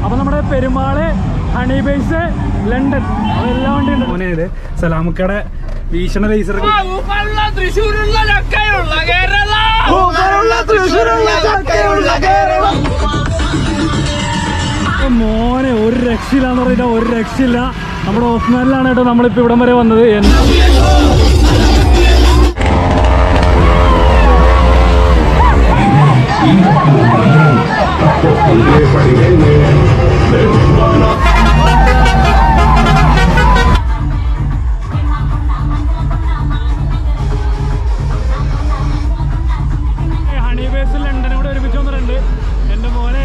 അപ്പൊ നമ്മുടെ Perumal honey base London അതെല്ലാം വണ്ടി ഉണ്ട് മോനെ ഇത് സലാമുക്കയുടെ വീക്ഷണ ലേസർ ഊപ്പറുള്ള തൃശ്ശൂരുള്ള ചക്കയുള്ള കേരള മോനെ ഒരു രക്ഷയില്ലാന്ന് പറഞ്ഞാൽ ഒരു രക്ഷയില്ല നമ്മുടെ ഓഫ്മാനിലാണ് കേട്ടോ നമ്മളിപ്പോ ഇവിടം വരെ വന്നത് എൻ- ഹണി ബേസ് ലണ്ടനോട് ഒരുമിച്ച് വന്നിട്ടുണ്ട് എന്റെ മോനെ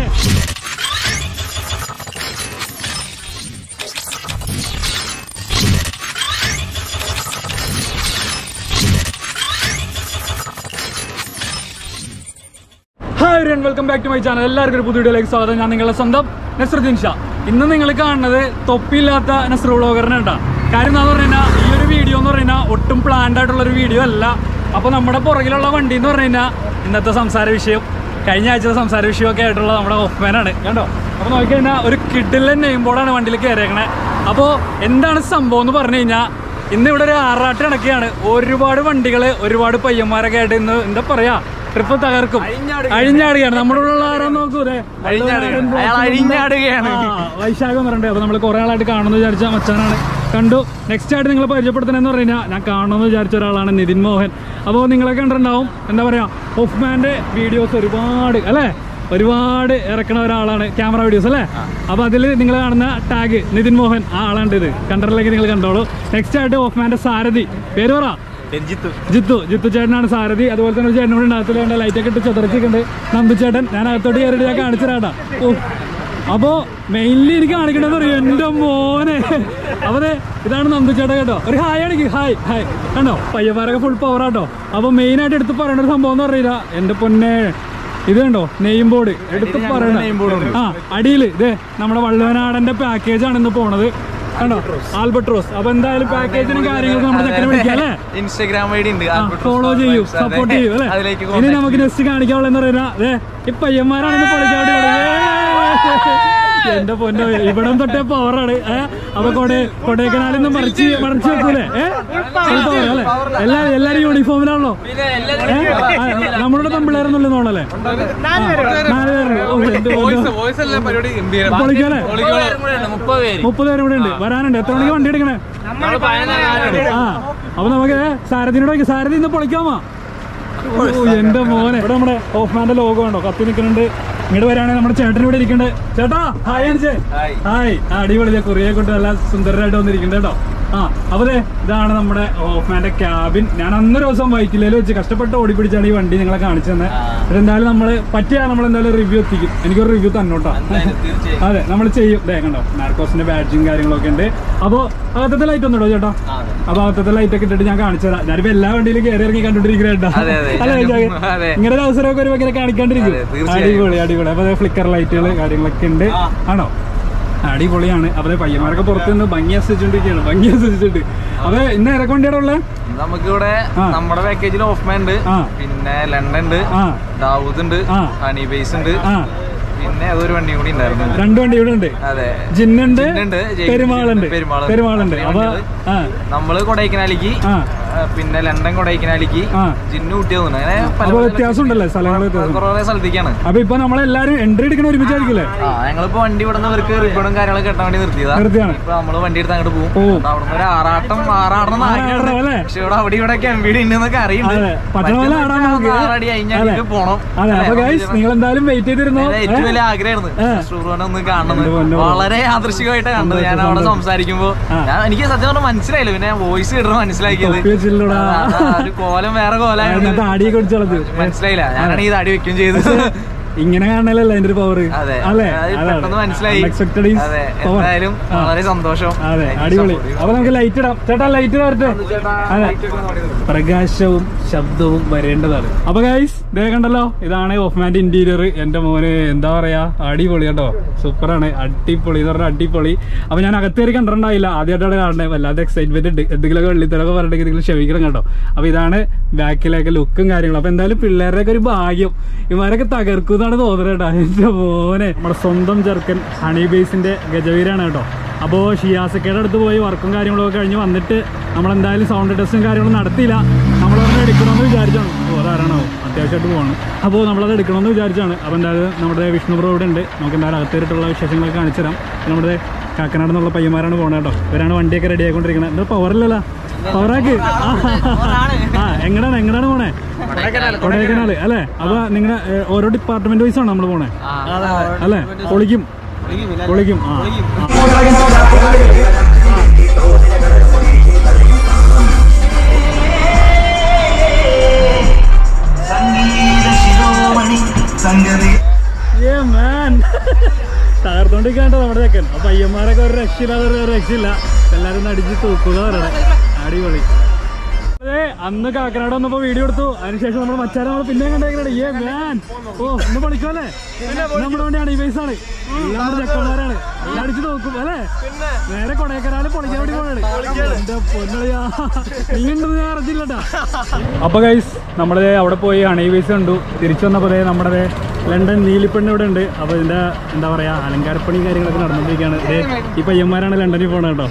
hi and welcome back to my channel എല്ലാവർക്കും ഒരു പുതിയ വീഡിയോയിലേക്ക് സ്വാഗതം ഞാൻ നിങ്ങളുടെ സ്വന്തം നസ്രുദ്ദീൻ ഷാ ഇന്ന് നിങ്ങൾ കാണുന്നത് തൊപ്പിയില്ലാത്ത നസ്രു വ്ളോഗറിനെ ഉണ്ടാ കാര്യം എന്താന്ന് പറഞ്ഞു കഴിഞ്ഞാൽ ഈ ഒരു വീഡിയോ എന്ന് പറഞ്ഞു കഴിഞ്ഞാൽ ഒട്ടും പ്ലാൻഡ് ആയിട്ടുള്ള ഒരു വീഡിയോ അല്ല അപ്പോൾ നമ്മുടെ പുറകിലുള്ള വണ്ടി എന്ന് പറഞ്ഞു കഴിഞ്ഞാൽ ഇന്നത്തെ സംസാര വിഷയം കഴിഞ്ഞ ആഴ്ചത്തെ സംസാര വിഷയമൊക്കെ ആയിട്ടുള്ള നമ്മുടെ ഓഫ്മാനാണ് കണ്ടോ അപ്പോൾ നോക്കിക്കഴിഞ്ഞാൽ ഒരു കിഡിലെ നെയിം ബോർഡാണ് വണ്ടിയിൽ കയറിയേക്കണേ അപ്പോൾ എന്താണ് സംഭവം എന്ന് പറഞ്ഞു കഴിഞ്ഞാൽ ഇന്ന് ഇവിടെ ഒരു ആറാട്ട് നടക്കുകയാണ് ഒരുപാട് വണ്ടികൾ ഒരുപാട് പയ്യന്മാരൊക്കെ ആയിട്ട് ഇന്ന് എന്താ പറയാ ട്രിപ്പ് തകർക്കും അഴിഞ്ഞാടുകയാണ് നമ്മുടെ ഉള്ള ആരാ നോക്കൂ ദേ. അഴിഞ്ഞാടുകയാണ്. അയാൾ അഴിഞ്ഞാടുകയാണ്. ആ, വൈശാഖം പറഞ്ഞിട്ട് അപ്പൊ നമ്മൾ കുറെ ആളായിട്ട് കാണുമെന്ന് വിചാരിച്ച മച്ചാനാണ് കണ്ടു നെക്സ്റ്റ് ആയിട്ട് നിങ്ങൾ പരിചയപ്പെടുത്തണമെന്ന് പറഞ്ഞു കഴിഞ്ഞാൽ ഞാൻ കാണുമെന്ന് വിചാരിച്ച ഒരാളാണ് നിതിൻ മോഹൻ അപ്പോൾ നിങ്ങളെ കണ്ടിട്ടുണ്ടാവും എന്താ പറയാ ഓഫ്മാന്റെ വീഡിയോസ് ഒരുപാട് അല്ലേ ഒരുപാട് ഇറക്കണ ഒരാളാണ് ക്യാമറ വീഡിയോസ് അല്ലേ അപ്പൊ അതിൽ നിങ്ങൾ കാണുന്ന ടാഗ് നിതിൻ മോഹൻ ആ ആളാണ് ഇത് കണ്ടിട്ടില്ലെങ്കിൽ നിങ്ങൾ കണ്ടോളൂ നെക്സ്റ്റ് ആയിട്ട് ഓഫ്മാന്റെ സാരഥി പേര് പറ രഞ്ജിത്ത് ജിത്തു ജിത്തു ചേട്ടനാണ് സാരഥി അതുപോലെ തന്നെ ഒരു ചേട്ടനോട് അകത്തിൽ വേണ്ട ലൈറ്റൊക്കെ ഇട്ട് ചതറച്ചിട്ടുണ്ട് നന്ദു ചേട്ടൻ ഞാൻ അകത്തോട്ട് കയറിയിട്ട് ഞാൻ കാണിച്ചു തരാട്ടാ ഓ അപ്പോ മെയിൻലി എനിക്ക് കാണിക്കണമെന്ന് അറിയോ എന്റെ മോനെ അപ്പൊ ദേ, ഇതാണ് നന്ദു ചേട്ടൻ കേട്ടോ ഒരു ഹായ് ആണെങ്കിൽ ഹായ് ഹായ് കണ്ടോ പയ്യന്മാരൊക്കെ ഫുൾ പവർ ആട്ടോ അപ്പൊ മെയിൻ ആയിട്ട് എടുത്ത് പറയേണ്ട ഒരു സംഭവം എന്ന് അറിയില്ല എന്റെ പൊന്നെ ഇത് കണ്ടോ നെയിം ബോർഡ് എടുത്ത് പറയണ ആ അടിയിൽ ഇതേ നമ്മുടെ വള്ളുവനാടന്റെ പാക്കേജ് ആണ് ഇന്ന് പോണത് കണ്ടോ ആൽബട്രോസ് അപ്പൊ എന്തായാലും പാക്കേജിനും കാര്യങ്ങൾക്കും നമ്മുടെ ചെക്കനെ വിളിക്കാം അല്ലേ ഇൻസ്റ്റാഗ്രാം ഐഡി ഉണ്ട് ഫോളോ ചെയ്യൂ സപ്പോർട്ട് ചെയ്യൂ അല്ലേ അതിലേക്ക് ഇനി നമുക്ക് നെക്സ്റ്റ് കാണിക്കാവുള്ള എന്ന് പറയുന്ന അതെ ഈ പയ്യന്മാരാണ് ഇന്ന് പൊളിക്കാണ്ട് എന്റെ പൊന്നോ ഇവിടം തൊട്ടേ പവറാണ് ഏഹ് അപ്പൊ കൊടേ കൊടൈക്കനാലിൽ നിന്ന് മറിച്ച് മറിച്ച് വെക്കൂലേ ഏഹ് പവർ അല്ലേ എല്ലാരും എല്ലാരും യൂണിഫോമിലാണല്ലോ ഏഹ് നമ്മളുടെ തമ്പിളേരെന്നുള്ള തോന്നല്ലേ നാല് പേരുണ്ട് ഓ, എന്റെ പൊന്നോ. വോയിസ് എല്ലാം പരിപാടി ഗംഭീരം പൊളിക്കല്ലേ മുപ്പത് പേര് മുപ്പത് പേരും കൂടെ ഉണ്ട് വരാനുണ്ട് എത്ര മണിക്ക് വണ്ടി എടുക്കണേ ആ അപ്പൊ നമുക്ക് സാരഥിനോട് ചോദിക്കാം, സാരഥി ഇന്ന് പൊളിക്കാമോ ഓ എന്റെ മോനെ ഇവിടെ നമ്മുടെ ഓഫ്മാന്റെ ലോഗോ ഉണ്ടോ കത്തി നിൽക്കുന്നുണ്ട് ഇങ്ങോട്ട് വരാണെങ്കിൽ നമ്മുടെ ചേട്ടൻ ഇവിടെ ഇരിക്കണ്ട് ചേട്ടാ ഹായ് അനിച്ചേ ഹായ്. ഹായ് ആ, അടിപൊളി കുറിയെ കൊണ്ട് നല്ല സുന്ദരനായിട്ട് വന്നിരിക്കുന്നുണ്ട് കേട്ടോ ആ അപ്പൊ ദേ ഇതാണ് നമ്മുടെ ഓഫ്മാന്റെ ക്യാബിൻ ഞാൻ അന്നൊരു ദിവസം ബൈക്കിലേല് വെച്ച് കഷ്ടപ്പെട്ട് ഓടി പിടിച്ചാണ് ഈ വണ്ടി നിങ്ങളെ കാണിച്ചു തന്നെ എന്തായാലും നമ്മള് പറ്റിയാ നമ്മൾ എന്തായാലും റിവ്യൂ എത്തിക്കും എനിക്കൊരു റിവ്യൂ തന്നോട്ടോ തീർച്ചയായും അതെ നമ്മൾ ചെയ്യും ദേ കണ്ടോ നാർക്കോസിന്റെ ബാഡ്ജും കാര്യങ്ങളൊക്കെ ഉണ്ട് അപ്പൊ അകത്തത്തെ ലൈറ്റ് ഒന്നും ഇടോ ചേട്ടാ അപ്പൊ അകത്തത്തെ ലൈറ്റ് ഒക്കെ ഇട്ടിട്ട് ഞാൻ കാണിച്ചു തരാം ഞാനിപ്പോ എല്ലാ വണ്ടിയിലും കയറി ഇറങ്ങി കണ്ടോണ്ടിരിക്കുന്നുണ്ടാ അതെ, അതെ. അല്ലേ ഞാനും- ജാഗ? അതെ. ഇങ്ങനെ ഒരു അവസരമൊക്കെ വരുമ്പോ ഇങ്ങനെ കാണിക്കാണ്ടിരിക്കും അതെ, തീർച്ചയായും. അടിപൊളി അടിപൊളി അപ്പൊ ഫ്ലിക്കർ ലൈറ്റുകൾ കാര്യങ്ങളൊക്കെ ഉണ്ട് ആണോ അടിപൊളിയാണ് അപ്പൊ പയ്യന്മാരൊക്കെ പുറത്ത് നിന്ന് ഭംഗി ആസ്വദിച്ചോണ്ടിരിക്കുകയാണ് ഭംഗി ആസ്വദിച്ചിട്ട് അതെ ഇന്ന് ഇറക്ക വണ്ടിയുടെ ഉള്ളത് നമുക്കിവിടെ ആ. നമ്മുടെ പാക്കേജിൽ ഓഫ്മാൻ ഉണ്ട് ആ. പിന്നെ ലണ്ടൻ ഉണ്ട് ആ ദാവൂദ് ഉണ്ട് ആ. ഹണി ബേസ് ഉണ്ട് ആ പിന്നെ അതൊരു വണ്ടിയും കൂടി ഉണ്ടായിരുന്നു രണ്ട് വണ്ടി ഇവിടെ ഉണ്ട് അതെ ജിന്നുണ്ട് ജിന്നുണ്ട്, ജയ്- പെരുമാളുണ്ട് പെരുമാളുണ്ട്. പെരുമാളുണ്ട് അപ്പൊ ആ നമ്മള് കൊടൈക്കനാലിക്ക് ആ ആ, പിന്നെ ലണ്ടൻ കൊടൈക്കനാലിക്ക് ആ ജിന്നു ഊട്ടി തോന്നുന്നു അങ്ങനെ പല അപ്പൊ പല വ്യത്യാസം ഉണ്ടല്ലേ സ്ഥലങ്ങൾ വ്യത്യാസം കുറേ സ്ഥലത്തേക്കാണ് അപ്പൊ ഇപ്പൊ നമ്മളെല്ലാരും എൻട്രി എടുക്കണ ഒരുമിച്ചായിരിക്കില്ലേ ആ ഞങ്ങളിപ്പോ വണ്ടി ഇവിടെ നിന്ന് ഇവർക്ക് റിബണും കാര്യങ്ങളൊക്കെ കെട്ടാൻ വേണ്ടി നിർത്തിയതാ നിർത്തിയാണ് ഇപ്പൊ നമ്മള് വണ്ടി എടുത്ത് അങ്ങോട്ട് പോകും പോവും. അവിടെ നിന്ന് ഒരു ആറാട്ടം ആറാടണം എന്ന് ആറാടണം ആഗ്രഹമുണ്ട്. അല്ലേ? പക്ഷെ ഇവിടെ അവിടെ ഇവിടെ ഒക്കെ എംബിഡി ഉണ്ടെന്നൊക്കെ അറിയുന്നുണ്ട് അതെ പറ്റണ പോലെ ആടാൻ നമുക്ക് ആറാടി കഴിഞ്ഞാൽ പോണം അതെ അപ്പൊ ഗൈസ് നിങ്ങൾ എന്തായാലും വെയിറ്റ് ചെയ്തിരുന്നോ അതെ, ഏറ്റവും വലിയ ആഗ്രഹമായിരുന്നു ഷൂറോനെ ഒന്ന് കാണുന്നത് എന്റെ പൊന്നോ. വളരെ യാദൃശികമായിട്ടാണ് കണ്ടത് ഞാൻ അവിടെ സംസാരിക്കുമ്പോ ആ. ഞാൻ എനിക്ക് സത്യം പറഞ്ഞാൽ മനസ്സിലായില്ല പിന്നെ വോയിസ് ഇടുന്ന മനസ്സിലാക്കിയത് തൊപ്പി വെച്ചില്ലടാ. ആ, ആ, ഒരു കോലം വേറെ കോലായിരുന്നു താടിയൊക്കെ ഒടിച്ചളത് മനസ്സിലായില്ല ഞാനാണ് ഈ താടി വെക്കുകയും ചെയ്തത് ഇങ്ങനെ കാണലല്ല അതിന്റെ ഒരു പവർ അതെ അല്ലേ അത് പെട്ടെന്ന് മനസ്സിലായി അൺഎക്സ്പെക്ടഡ് അതെ എന്തായാലും വളരെ സന്തോഷം അതെ അടിപൊളി അപ്പൊ നമുക്ക് ലൈറ്റ് ഇടാം ചേട്ടാ ലൈറ്റ് വരട്ടെ അതെ പ്രകാശവും ശബ്ദവും വരേണ്ടതാണ് അപ്പൊ ഗൈസ് ഇതേ കണ്ടല്ലോ ഇതാണ് ഓഫ്മാന്റെ ഇന്റീരിയർ എന്റെ മോന് എന്താ പറയാ അടിപൊളി കേട്ടോ സൂപ്പറാണ് അടിപൊളി എന്ന് പറഞ്ഞാൽ അടിപൊളി അപ്പൊ ഞാൻ അകത്തേറി കണ്ടിട്ടുണ്ടായില്ല ആദ്യമായിട്ടാണ് കാണുന്നത് വല്ലാതെ എക്സൈറ്റ്മെന്റ് ഉണ്ട് എന്തെങ്കിലുമൊക്കെ വെള്ളിത്തരൊക്കെ പറഞ്ഞിട്ടുണ്ടെങ്കിൽ നിങ്ങൾ ക്ഷമിക്കണം കേട്ടോ അപ്പൊ ഇതാണ് ബാക്കിലേക്ക് ലുക്കും കാര്യങ്ങളും അപ്പൊ എന്തായാലും പിള്ളേരുടെ ഒക്കെ ഒരു ഭാഗ്യം ഇവരൊക്കെ തകർക്കും എന്നാണ് തോന്നുന്നത് കേട്ടോ എന്റെ മോനെ നമ്മുടെ സ്വന്തം ചെറുക്കൻ ഹണി ബേസിന്റെ ഗജവീരാണ് കേട്ടോ അപ്പോൾ ഷിയാസക്കയുടെ അടുത്ത് പോയി വർക്കും കാര്യങ്ങളൊക്കെ കഴിഞ്ഞ് വന്നിട്ട് നമ്മൾ എന്തായാലും സൗണ്ട് ടെസ്റ്റും കാര്യങ്ങളും നടത്തിയില്ല നമ്മളതൊന്ന് എടുക്കണമെന്ന് വിചാരിച്ചാണ് ഓ അതാരണോ അത്യാവശ്യമായിട്ട് പോകണം അപ്പോൾ നമ്മളത് എടുക്കണമെന്ന് വിചാരിച്ചാണ് അപ്പോൾ എന്തായാലും നമ്മുടെ വിഷ്ണു ബ്രോ ഇവിടെ ഉണ്ട് നമുക്ക് എന്തായാലും അകത്തേറിട്ടുള്ള വിശേഷങ്ങളൊക്കെ കാണിച്ചു തരാം നമ്മുടെ കാക്കനാട് നിന്നുള്ള പയ്യന്മാരാണ് പോകുന്നത് കേട്ടോ ഇവരാണ് വണ്ടിയൊക്കെ റെഡി ആയിക്കൊണ്ടിരിക്കുന്നത് എന്താ പവറില്ലല്ലോ പവറാക്ക് ആ എങ്ങടാണ് എങ്ങടാണ് പോണേ കൊടൈക്കനാല് അല്ലേ അപ്പൊ നിങ്ങളുടെ ഓരോ ഡിപ്പാർട്ട്മെന്റ് വൈസ് ആണ് നമ്മൾ പോണേ അല്ലേ പൊളിക്കും പൊളിക്കും ആ ആ. Yeah, man. തകർത്തോണ്ടിരിക്കാണ്ടോ നമ്മുടെ ചെക്കൻ അപ്പൊ പയ്യന്മാരൊക്കെ ഒരു രക്ഷയില്ല ഒരു രക്ഷയില്ല എല്ലാരും ഒന്ന് അടിച്ച് തൂക്കുക പറയണേ അടിപൊളി അതെ അന്ന് കാക്കനാട് വന്നപ്പോ വീഡിയോ എടുത്തു അതിനുശേഷം നമ്മൾ മച്ചാരെ നമ്മൾ പിന്നെ കണ്ടേക്കണേ ഏ മാൻ ഓ ഇന്ന് പഠിക്കുമല്ലേ നമ്മുടെ വേണ്ടി അണിബേസ് ആണ് എല്ലാം നമ്മുടെ ചെക്കന്മാരാണ് എല്ലാം അടിച്ച് നോക്കും അല്ലേ നേരെ കൊടൈക്കനാല് പൊളിക്കാൻ വേണ്ടി പോയാണ് എന്റെ പൊന്നളിയാ നീ ഉണ്ടെന്ന് ഞാൻ അറിഞ്ഞില്ലട്ടാ അപ്പൊ ഗൈസ് നമ്മള് അവിടെ പോയി അണൈവേസ് കണ്ടു തിരിച്ചു വന്നപ്പോ ദേ നമ്മുടെ ദേ ലണ്ടൻ നീലിപ്പെണ്ണ് ഇവിടെ ഉണ്ട് അപ്പൊ ഇതിന്റെ എന്താ പറയാ അലങ്കാരപ്പണി കാര്യങ്ങളൊക്കെ നടന്നുകൊണ്ടിരിക്കുകയാണ് ദേ ഈ പയ്യന്മാരാണ് ലണ്ടനിൽ പോണത് കേട്ടോ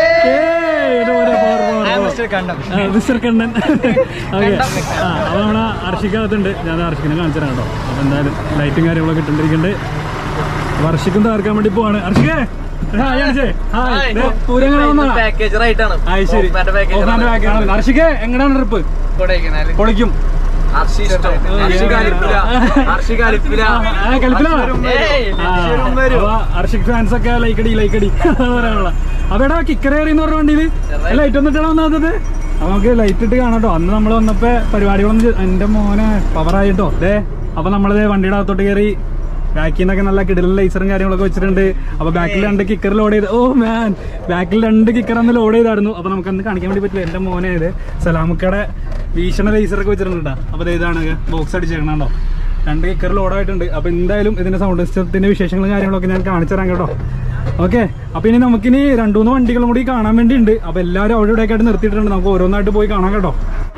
ഏയ്, ഇത് പോരെ, പോരെ, പോരെ, പോരെ. ആ, മിസ്റ്റർ കണ്ണൻ ഓക്കെ ആ അപ്പൊ നമ്മുടെ അർഷിക്കകത്തുണ്ട് ഞാൻ അർഷിക്കിനെ കാണിച്ചു തരാം കേട്ടോ അപ്പൊ എന്തായാലും ലൈറ്റും കാര്യങ്ങളൊക്കെ ഇട്ടുകൊണ്ടിരിക്കുന്നുണ്ട് അപ്പൊ അർഷിക്കും തകർക്കാൻ വേണ്ടി പോവാണ് അർഷിക്കേ ഹായ് അർഷേ ഹായ് ദേ, പൂരം കാണാൻ വന്നതാ? പാക്കേജ് റൈറ്റാണ് ആയി ശരി ഓഫാന്റെ പാക്കേജ് അർഷിക്കേ എങ്ങനെയാണ് ട്രിപ്പ് കൊടൈക്കനാല് പൊളിക്കും അർഷി ഇഷ്ടം അർഷി കലിപ്പില അർഷി കലിപ്പില ആ, കലിപ്പിലാണോ? ഏയ്, ആ, ലക്ഷ്യം വരും. അപ്പൊ അർഷിക് ഫാൻസ് ഒക്കെ ലൈക്കടി ലൈക്കടി പറയാനുള്ള അതെടാ കിക്കർ എന്ന് പറഞ്ഞ വണ്ടിയില് ലൈറ്റ് ഒന്നിട്ടാണ് വന്നത് അപ്പൊ നമുക്ക് ലൈറ്റ് ഇട്ട് കാണാം കേട്ടോ അന്ന് നമ്മൾ വന്നപ്പോ പരിപാടികളൊന്നും ചെയ്- എന്റെ മോനെ പവറായിട്ടോ ദേ അപ്പൊ നമ്മളിത് വണ്ടിയുടെ അകത്തോട്ട് കയറി ബാക്കിൽ നിന്നൊക്കെ നല്ല കിടലും ലൈസറും കാര്യങ്ങളൊക്കെ വെച്ചിട്ടുണ്ട് അപ്പൊ ബാക്കിൽ രണ്ട് കിക്കർ ലോഡ് ചെയ്ത് ഓ മാൻ ബാക്കിൽ രണ്ട് കിക്കർ അന്ന് ലോഡ് ചെയ്തായിരുന്നു അപ്പൊ നമുക്ക് അന്ന് കാണിക്കാൻ വേണ്ടി പറ്റില്ല എന്റെ മോനെ ഇത് സലാമുക്കയുടെ വീക്ഷണ ലൈസറൊക്കെ വെച്ചിട്ടുണ്ട് കേട്ടോ അപ്പൊ ദേ ഇതാണ് ബോക്സ് അടിച്ചേക്കണോ രണ്ട് കിക്കർ ലോഡായിട്ടുണ്ട് അപ്പൊ എന്തായാലും ഇതിന്റെ സൗണ്ട് സിസ്റ്റത്തിന്റെ വിശേഷങ്ങളും കാര്യങ്ങളൊക്കെ ഞാൻ കാണിച്ചു തരാം കേട്ടോ ഓക്കെ അപ്പൊ ഇനി നമുക്കിനി രണ്ടു മൂന്ന് വണ്ടികളും കൂടി കാണാൻ വേണ്ടി ഉണ്ട് അപ്പൊ എല്ലാവരും അവിടെ ഇവിടെ ആയിട്ട് നിർത്തിയിട്ടുണ്ട് നമുക്ക് ഓരോന്നായിട്ട് പോയി കാണാം കേട്ടോ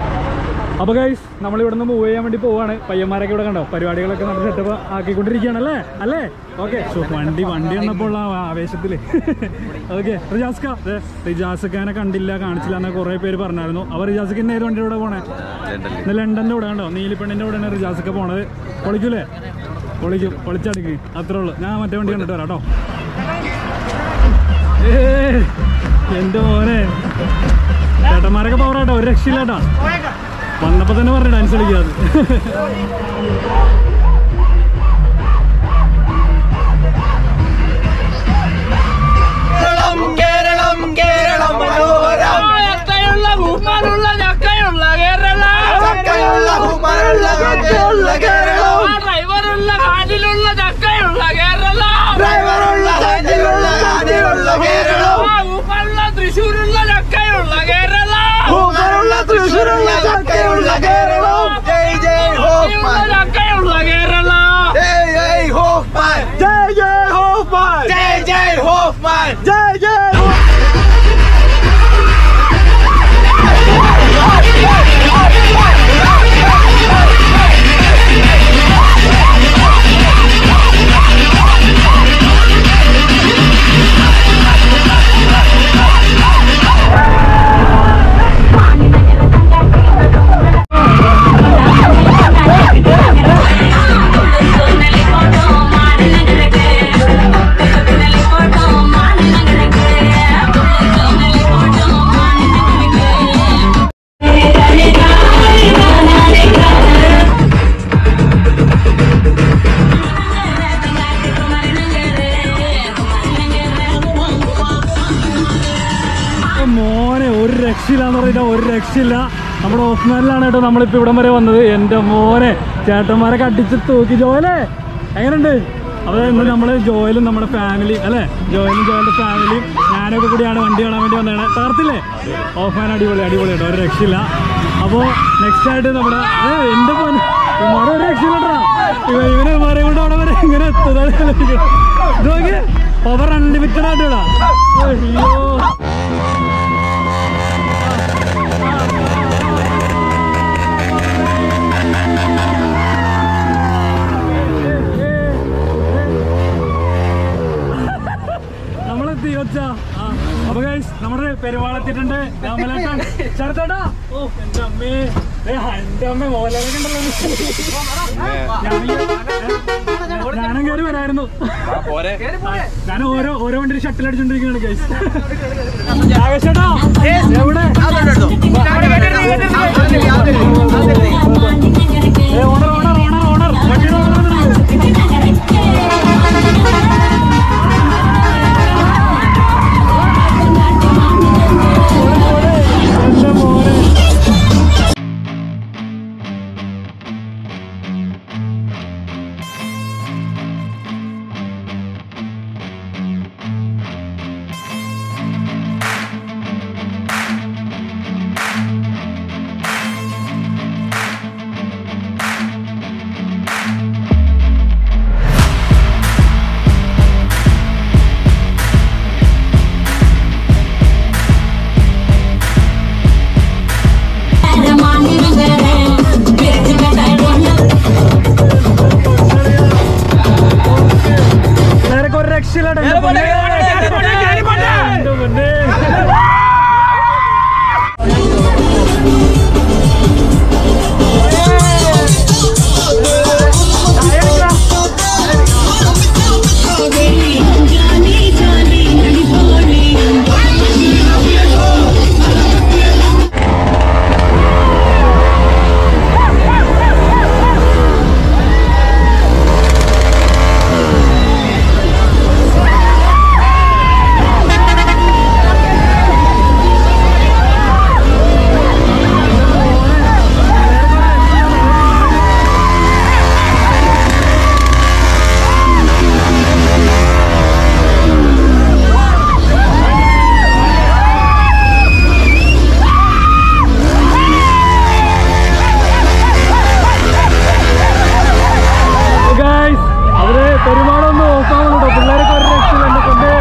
അപ്പൊ ഗൈസ് നമ്മൾ ഇവിടെ നിന്ന് മൂവ് ചെയ്യാൻ വേണ്ടി പോവാണ് പയ്യന്മാരൊക്കെ ഇവിടെ കണ്ടോ പരിപാടികളൊക്കെ നമ്മൾ സെറ്റപ്പ് ആക്കിക്കൊണ്ടിരിക്കുകയാണ് അല്ലേ അല്ലേ ഓക്കെ വണ്ടി വണ്ടി കണ്ടപ്പോൾ ആ ആവേശത്തില് ഓക്കെ റിജാസ്ക ദേ, റിജാസ്ഖാനെ കണ്ടില്ല കാണിച്ചില്ല എന്ന് കുറെ പേര് പറഞ്ഞായിരുന്നു അപ്പൊ റിജാസ്ക്ക് ഇന്ന് ഏത് വണ്ടിയുടെ കൂടെ പോണേ ഇന്ന് ലണ്ടന്റെ കൂടെ കണ്ടോ നീലിപ്പെണ്ണിന്റെ കൂടെയാണ് റിജാസ്ക്ക പോണത് പൊളിക്കൂലേ പൊളിക്കും പൊളിച്ചടുക്ക് അത്രേ ഉള്ളൂ ഞാൻ മറ്റേ വണ്ടി കണ്ടിട്ട് വരാം കേട്ടോ ഏയ്, എന്റെ മോനെ ചേട്ടന്മാരൊക്കെ പവറാട്ടോ ഒരു രക്ഷയില്ല കേട്ടോ വന്നപ്പോ തന്നെ പറഞ്ഞു ഡാൻസ് കളിക്കാതെ ചക്കയുള്ള കുമാരുള്ള ചക്കയുള്ള കേരള ആ ഡ്രൈവറുള്ള കാറ്റിലുള്ള ചക്കയുള്ള കേരള ആ ഊപ്പറുള്ള തൃശ്ശൂരുള്ള ചക്കയുള്ള കേരള തൃശ്ശൂരുള്ള ചക്കയുള്ള കേരളം ജയ് ജയ് ഹോപ്പ്മാൻ ചക്കയുള്ള ചക്കയുള്ള കേരള ജയ് ജയ് ഹോപ്പ്മാൻ ജയ് ജയ് ഹോപ്പ്മാൻ ജയ് ജയ് ഹോപ്പ്മാൻ ജയ് ജയ് മോനെ ഒരു രക്ഷയില്ല എന്ന് പറഞ്ഞാൽ ഒരു രക്ഷയില്ല നമ്മുടെ ഓഫ്മാനിലാണ് കേട്ടോ നമ്മളിപ്പോ ഇവിടം വരെ വന്നത് എന്റെ മോനെ ചേട്ടന്മാരൊക്കെ അടിച്ച് തൂക്കി ജോയലേ എങ്ങനെയുണ്ട് അപ്പൊ ഇന്ന് നമ്മള് ജോയലും നമ്മുടെ ഫാമിലി അല്ലെ ജോയലും ജോയലിന്റെ ഫാമിലിയും ഞാനൊക്കെ കൂടിയാണ് വണ്ടി കാണാൻ വേണ്ടി വന്നതാണ് തകർത്തില്ലേ ഓഫ്മാൻ അടിപൊളി അടിപൊളി കേട്ടോ ഒരു രക്ഷയില്ല അപ്പോ നെക്സ്റ്റ് ആയിട്ട് നമ്മുടെ ഏ, എന്റെ പോലെ ഇവന്മാരെ ഒരു രക്ഷയില്ലട്ടാ ഇവ ഇവനെ ഇവന്മാരെ കൊണ്ട് അവിടെ വരെ ഇങ്ങനെ എത്തുന്നത് പവർ അൺലിമിറ്റഡ് ആയിട്ടാ അയ്യോ ശരത്തേട്ടാ ഓ എന്റെ അമ്മേ ഏ, എന്റെ അമ്മ മോഹൻലാലൊക്കെ ഉണ്ടല്ലോ ഞാനും കയറി വരായിരുന്നു പോരെ ഞാൻ ഓരോ ഓരോ വണ്ടി ഷട്ടിൽ അടിച്ചോണ്ടിരിക്കുകയാണ് ഗൈസ് ആകാശേട്ടാ എവിടെ ഏ, ഓണർ ഓണർ ഓണർ ഓണർ വണ്ടിയുടെ ഓണർ വന്നിട്ടുണ്ട്. എന്റെ മോനെ നേരൊക്കെ ഒരു രക്ഷയില്ലാട്ടോ എന്റെ പൊന്നേ. എന്റെ പൊന്നേ. ഗൈസ് അവര് പെരുമാളൊന്നും ഓഫാവുന്നുണ്ടോ പിള്ളേരൊക്കെ ഒരു രക്ഷയില്ല എന്റെ പൊന്നേ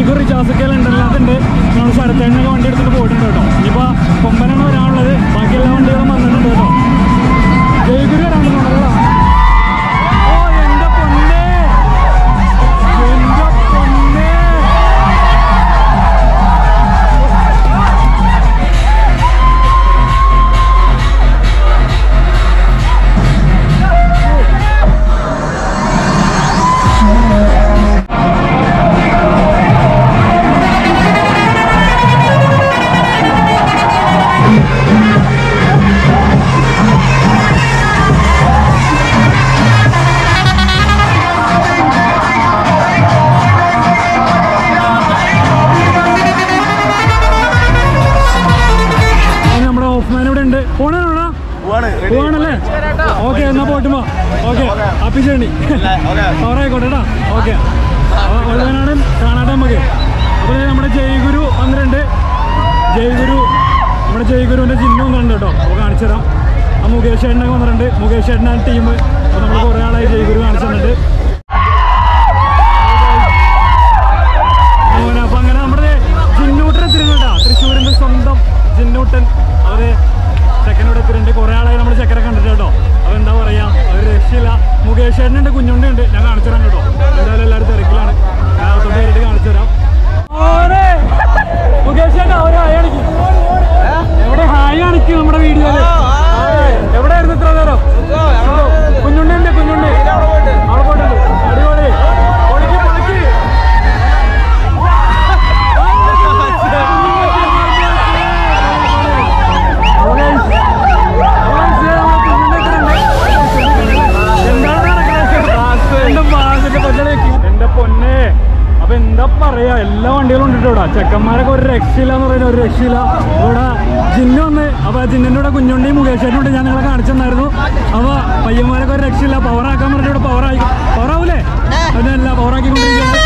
ജയ്ഗു റിജാസൊക്കെ ലണ്ടനിനകത്തുണ്ട് നമ്മൾ ശരത്തേണ്ണൊക്കെ വണ്ടി എടുത്തിട്ട് പോയിട്ടുണ്ട് കേട്ടോ ഇനിയിപ്പോൾ കൊമ്പനാണ് വരാനുള്ളത് ബാക്കി എല്ലാ വണ്ടികളും വന്നിട്ടുണ്ട് കേട്ടോ ജയ്ഗുരു വരാനുണ്ടല്ലോ ഓ എൻ്റെ പൊന്നേ എൻ്റെ പൊന്നേ അത് നമ്മുടെ ഓഫ്മാൻ ഇവിടെ ഉണ്ട് പോണാണോടാ പോവാണല്ലേ ഓക്കെ എന്നാ പോട്ടുമോ ഓക്കെ ഹാപ്പി ജേണി ആയിക്കോട്ടെ കേട്ടോ ഓക്കെ ഉള്ളവനാണ് കാണാട്ടെ നമുക്ക് അപ്പോൾ നമ്മുടെ ജയഗുരു വന്നിട്ടുണ്ട് ജയഗുരു നമ്മുടെ ജയഗുരുവിൻ്റെ ചിഹ്നം വന്നിട്ടുണ്ട് കേട്ടോ അപ്പോൾ കാണിച്ചു തരാം ആ മുകേഷ് ചേട്ടനൊക്കെ വന്നിട്ടുണ്ട് മുകേഷ് ചേട്ടനാണ് ടീം അപ്പോൾ നമ്മൾ കുറേ ആളായി ജയഗുരു കാണിച്ചു തന്നിട്ടുണ്ട് മോനെ അപ്പൊ അങ്ങനെ നമ്മുടെ ജിന്നൂട്ടൻ എത്തിരുന്നുണ്ടാ തൃശ്ശൂരിന്റെ സ്വന്തം ജിന്നൂട്ടൻ അവര് ചെക്കനോട് എത്തിയിട്ടുണ്ട് കുറെ ആളായി നമ്മുടെ ചെക്കനെ കണ്ടിട്ട് കേട്ടോ അപ്പൊ എന്താ പറയാ ഒരു രക്ഷയില്ല മുകേഷ് ചേട്ടനുണ്ട് കുഞ്ഞുണ്ടി ഉണ്ട് ഞാൻ കാണിച്ചു തരാം കേട്ടോ എന്തായാലും എല്ലാവരും തിരക്കിലാണ് ഞാൻ അകത്തോട്ട് കയറിയിട്ട് കാണിച്ചു തരാം മോനെ! മുകേഷ് ചേട്ടാ ഒരു ഹായ് കാണിക്കും എവിടെ ഹായ് കാണിക്കും നമ്മുടെ വീഡിയോയില് എവിടെയായിരുന്നു ഇത്ര നേരം കുഞ്ഞുണ്ടി ഉണ്ട് കുഞ്ഞുണ്ടി അവിടെ പോയിട്ടുണ്ട് അടിപൊളി പൊളിക്ക് പൊളിക്ക് എന്റെ പൊന്നെ അപ്പൊ എന്താ പറയാ എല്ലാ വണ്ടികളും ഉണ്ട് ഇവിടെ ചെക്കന്മാരൊക്കെ ഒരു രക്ഷയില്ല എന്ന് പറയുന്നത് ഒരു രക്ഷയില്ല ഇവിടെ ജിന്നു വന്ന് അപ്പൊ ആ ജിന്നിന്റെ കൂടെ കുഞ്ഞുണ്ടി മുകേഷേട്ടുണ്ട് ഞാൻ നിങ്ങളെ കാണിച്ചെന്നായിരുന്നു അപ്പൊ പയ്യന്മാരൊക്കെ ഒരു രക്ഷയില്ല പവർ ആക്കാൻ പറഞ്ഞിട്ട് ഇവിടെ പവർ ആയി പവർ ആവൂലേ അതിനല്ല പവർ ആക്കിക്കൊണ്ടിരിക്കുകയാണ്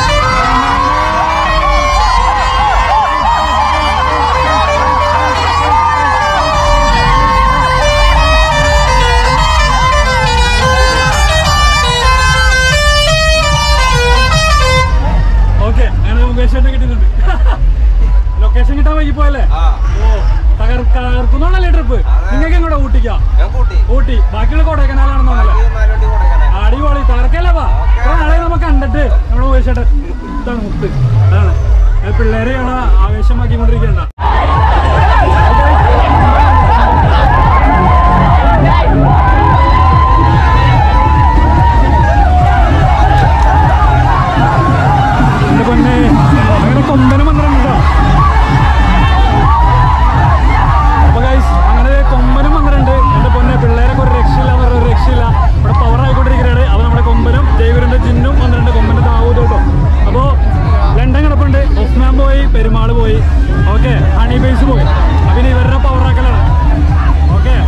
ഓക്കെ അങ്ങനെ മുകേഷ് ചേട്ടനെ കിട്ടുന്നുണ്ട് ലൊക്കേഷൻ കിട്ടാൻ വൈകി പോയല്ലേ ഓ തകർ തകർക്കുന്നുണ്ടല്ലേ ട്രിപ്പ് നിങ്ങൾക്ക് എങ്ങോട്ടാ ഊട്ടിക്കാ ഊട്ടി ബാക്കിയുള്ള കൊടൈക്കനാലാണെന്നല്ലേ അടിപൊളി തകർക്കല്ലേ വാ ഇത്ര നാളെ നമുക്ക് കണ്ടിട്ട് നമ്മുടെ മുകേഷ് ചേട്ടൻ ഇതാണ് മുത്ത് അതാണ് അത് പിള്ളേരെ അവിടെ ആവേശമാക്കിക്കൊണ്ടിരിക്കണ്ട എന്റെ പൊന്നെ അങ്ങനെ കൊമ്പനും വന്നിട്ടുണ്ട് കേട്ടോ അപ്പൊ ഗൈസ് അങ്ങനെ കൊമ്പനും വന്നിട്ടുണ്ട് എന്റെ പൊന്നെ പിള്ളേരൊക്കെ ഒരു രക്ഷയില്ല എന്ന് പറഞ്ഞ ഒരു രക്ഷയില്ല ഇവിടെ പവർ ആയിക്കൊണ്ടിരിക്കുകയാണ് അപ്പൊ നമ്മുടെ കൊമ്പനും ജൈവരന്റെ ജിന്നും വന്നിട്ടുണ്ട് കൊമ്പന്റെ ദാവൂദ് കേട്ടോ അപ്പോ ലണ്ടൻ കിടപ്പുണ്ട് ഒസ്മാൻ പോയി പെരുമാൾ പോയി ഓക്കെ ഹണി ബേസ് പോയി അപ്പൊ ഇനി ഇവരുടെ പവർ ആക്കലാണ് ഓക്കെ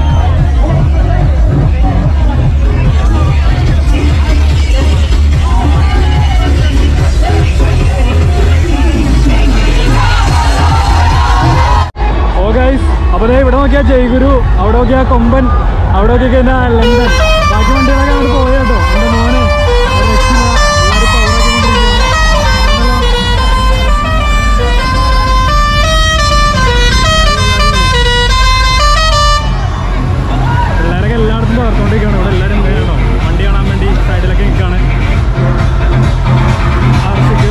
ഓ ഗൈസ് അപ്പോൾ ദേ ഇവിടെ നോക്കിയാൽ ജയ്ഗുരു അവിടെ നോക്കിയാൽ കൊമ്പൻ അവിടെ നോക്കിയാൽ എന്താ ലണ്ടൻ ബാക്കി വണ്ടികളൊക്കെ അങ്ങോട്ട് പോയ കേട്ടോ എൻ്റെ മോനെ ഒരു രക്ഷയില്ല. എല്ലാവരും power ആക്കിക്കൊണ്ടിരിക്കുകയാണ്. പിള്ളേരൊക്കെ എല്ലായിടത്തും തകർത്തോണ്ടിരിക്കുകയാണ് ഇവിടെ എല്ലാവരും കേട്ടോ വണ്ടി കാണാൻ വേണ്ടി സൈഡിലൊക്കെ നിൽക്കുകയാണ് ആർസിക്ക്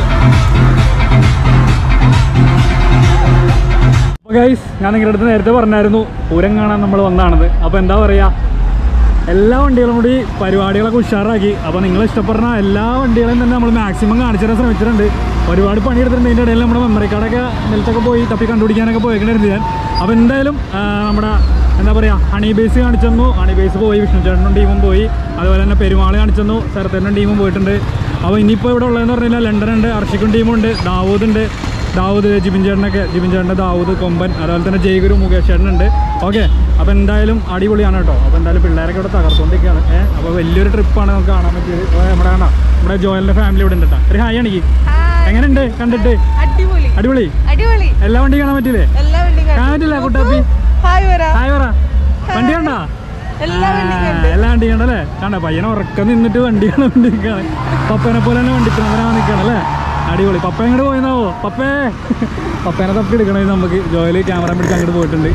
ഗൈസ് ഞാൻ നിങ്ങളുടെ അടുത്ത് നേരത്തെ പറഞ്ഞായിരുന്നു പൂരം കാണാൻ നമ്മൾ വന്നതാണത് അപ്പോൾ എന്താ പറയുക എല്ലാ വണ്ടികളും കൂടി പരിപാടികളൊക്കെ ഉഷാറാക്കി അപ്പോൾ നിങ്ങൾ ഇഷ്ടപ്പെടുന്ന എല്ലാ വണ്ടികളെയും തന്നെ നമ്മൾ മാക്സിമം കാണിച്ചു തരാൻ ശ്രമിച്ചിട്ടുണ്ട് ഒരുപാട് പണിയെടുത്തിട്ടുണ്ട് ഇതിൻ്റെ ഇടയിൽ നമ്മുടെ മെമ്മറി കാർഡൊക്കെ നിലത്തൊക്കെ പോയി തപ്പി കണ്ടുപിടിക്കാനൊക്കെ പോയിക്കൊണ്ടിരുന്നു ഞാൻ അപ്പോൾ എന്തായാലും ആ, നമ്മുടെ എന്താ പറയുക ഹണി ബേസ് കാണിച്ചു തന്നു ഹണി ബേസ് പോയി വിഷ്ണു ചേട്ടനും ടീമും പോയി അതുപോലെ തന്നെ പെരുമാൾ കാണിച്ചു തന്നു ശരത്തേനും ടീമും പോയിട്ടുണ്ട് അപ്പോൾ ഇനിയിപ്പോൾ ഇവിടെ ഉള്ളതെന്ന് പറഞ്ഞാൽ ലണ്ടൻ ഉണ്ട് അർഷിക്കും ടീമുണ്ട് ദാവൂദ് ഉണ്ട് ദാവൂദ് ജിബിൻ ചേട്ടനൊക്കെ ജിബിൻ ചേട്ടൻ്റെ ദാവൂദ് കൊമ്പൻ അതുപോലെ തന്നെ ജയ്ഗുരു മുകേഷ് ചേട്ടനുണ്ട് ഓക്കെ അപ്പോൾ എന്തായാലും അടിപൊളിയാണ് കേട്ടോ അപ്പോൾ എന്തായാലും പിള്ളേരൊക്കെ ഇവിടെ തകർത്തുകൊണ്ടിരിക്കുകയാണ് ഏഹ് അപ്പോൾ വലിയൊരു ട്രിപ്പാണ് നമുക്ക് കാണാൻ പറ്റിയത് അപ്പോൾ നമ്മുടെ കാണാം നമ്മുടെ ജോയലിൻ്റെ ഫാമിലി ഇവിടെ ഉണ്ട് കേട്ടോ ഒരു ഹായ് ആണെങ്കിൽ എങ്ങനെയുണ്ട് കണ്ടിട്ട് അടിപൊളി അടിപൊളി അടിപൊളി എല്ലാ വണ്ടി കാണാൻ പറ്റില്ലേ എല്ലാ വണ്ടിയും കാണാൻ പറ്റില്ല കുട്ടാപ്പി ഹായ് വരാ ഹായ് പറ വണ്ടി കണ്ടാ എല്ലാ വണ്ടിയും ആ, കണ്ട് എല്ലാ വണ്ടി കണ്ടല്ലേ കണ്ട പയ്യനെ ഉറക്കം നിന്നിട്ട് വണ്ടി കാണാൻ വേണ്ടി നിൽക്കുകയാണ് പപ്പനെ പോലെ തന്നെ വണ്ടി നിൽക്കണം അല്ലേ അടിപൊളി പപ്പ എങ്ങോട്ട് പോയെന്നാവോ പപ്പേ പപ്പേനെ തപ്പി എടുക്കണേ നമുക്ക് ജോയില് ക്യാമറ പിടിച്ച് അങ്ങോട്ട് പോയിട്ടുണ്ട്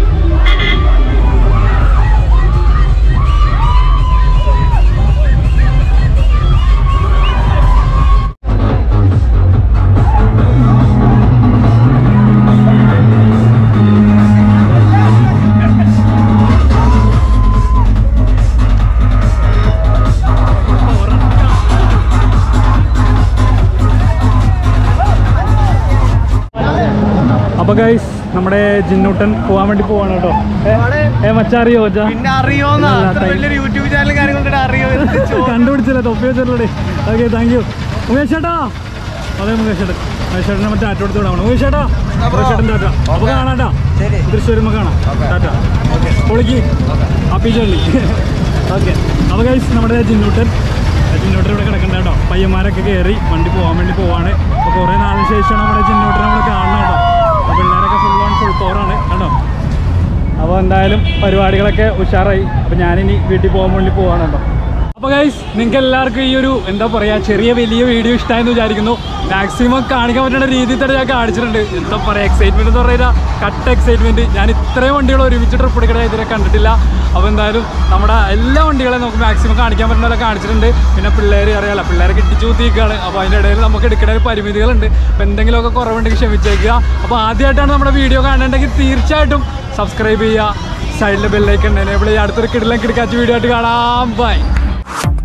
അപ്പൊ ഗൈസ് നമ്മുടെ ജിന്നൂട്ടൻ പോവാൻ വേണ്ടി പോവാണ് കേട്ടോ ഏ, ഏ മച്ചറിയോ മച്ചാ പിന്നെ അറിയോന്നാ അല്ല, അത്ര thank- വലിയൊരു യൂട്യൂബ് ചാനൽ കാര്യം കൊണ്ടിട്ട് അറിയോ കണ്ടുപിടിച്ചില്ല തൊപ്പി വെച്ചിട്ടുള്ളേ ഓക്കെ താങ്ക് യു മുകേഷ് ചേട്ടാ അതെ മുകേഷ് ചേട്ടൻ മുകേഷ് ചേട്ടനെ മറ്റേ ആറ്റോ എടുത്ത് വിടാം മുകേഷ് ചേട്ടാ മുകേഷ് ചേട്ടൻ ടാറ്റ അപ്പൊ കാണാട്ടാ തൃശ്ശൂർ വരുമ്പോ കാണാം ടാറ്റ ഓക്കെ പൊളിക്ക് ഹാപ്പി ജേർണി ഓക്കെ അപ്പൊ ഗൈസ് നമ്മുടെ ജിന്നൂട്ടൻ ജിന്നൂട്ടൻ ഇവിടെ കിടക്കണ്ട കേട്ടോ പയ്യന്മാരൊക്കെ കയറി വണ്ടി പോകാൻ വേണ്ടി പോവാണ് അപ്പോൾ കുറേ നാളിന് ശേഷം നമ്മുടെ ജിന്നൂട്ടനെ നമ്മൾ കാണണം കേട്ടോ അപ്പോൾ പിള്ളേരൊക്കെ ഫുൾ ഓൺ ഫുൾ പവറാണ് കേട്ടോ അപ്പോൾ എന്തായാലും പരിപാടികളൊക്കെ ഉഷാറായി അപ്പോൾ ഞാനിനി വീട്ടിൽ പോകാൻ വേണ്ടി പോവാണ് കേട്ടോ അപ്പോൾ ഗൈസ് നിങ്ങൾക്ക് എല്ലാവർക്കും ഈ ഒരു എന്താ പറയുക ചെറിയ വലിയ വീഡിയോ ഇഷ്ടമായെന്ന് വിചാരിക്കുന്നു മാക്സിമം കാണിക്കാൻ പറ്റുന്ന രീതിയിൽ തന്നെ ഞാൻ കാണിച്ചിട്ടുണ്ട് എന്താ പറയുക എക്സൈറ്റ്മെൻറ്റ് എന്ന് പറയുക കട്ട് എക്സൈറ്റ്മെൻറ്റ് ഞാൻ ഇത്രയും വണ്ടികൾ ഒരുമിച്ച് ട്രിപ്പ് എടുക്കണ ഇതിനെ കണ്ടിട്ടില്ല അപ്പോൾ എന്തായാലും നമ്മുടെ എല്ലാ വണ്ടികളെയും നമുക്ക് മാക്സിമം കാണിക്കാൻ പറ്റുന്ന പോലെ കാണിച്ചിട്ടുണ്ട് പിന്നെ പിള്ളേർ അറിയാലോ പിള്ളേരെ കെട്ടിച്ചു കൂത്തിയിരിക്കുകയാണ് അപ്പോൾ അതിൻ്റെ ഇടയിൽ നമുക്ക് എടുക്കേണ്ട ഒരു പരിമിതികളുണ്ട് അപ്പോൾ എന്തെങ്കിലുമൊക്കെ കുറവുണ്ടെങ്കിൽ ക്ഷമിച്ചേക്കുക അപ്പോൾ ആദ്യമായിട്ടാണ് നമ്മുടെ വീഡിയോ കാണുന്നുണ്ടെങ്കിൽ തീർച്ചയായിട്ടും സബ്സ്ക്രൈബ് ചെയ്യുക സൈഡിലെ ബെല്ലൈക്കൺ എനേബിൾ ചെയ്യുക അടുത്തൊരു കിടലം കിടക്കാച്ച വീഡിയോ ആയിട്ട് കാണാം ബൈ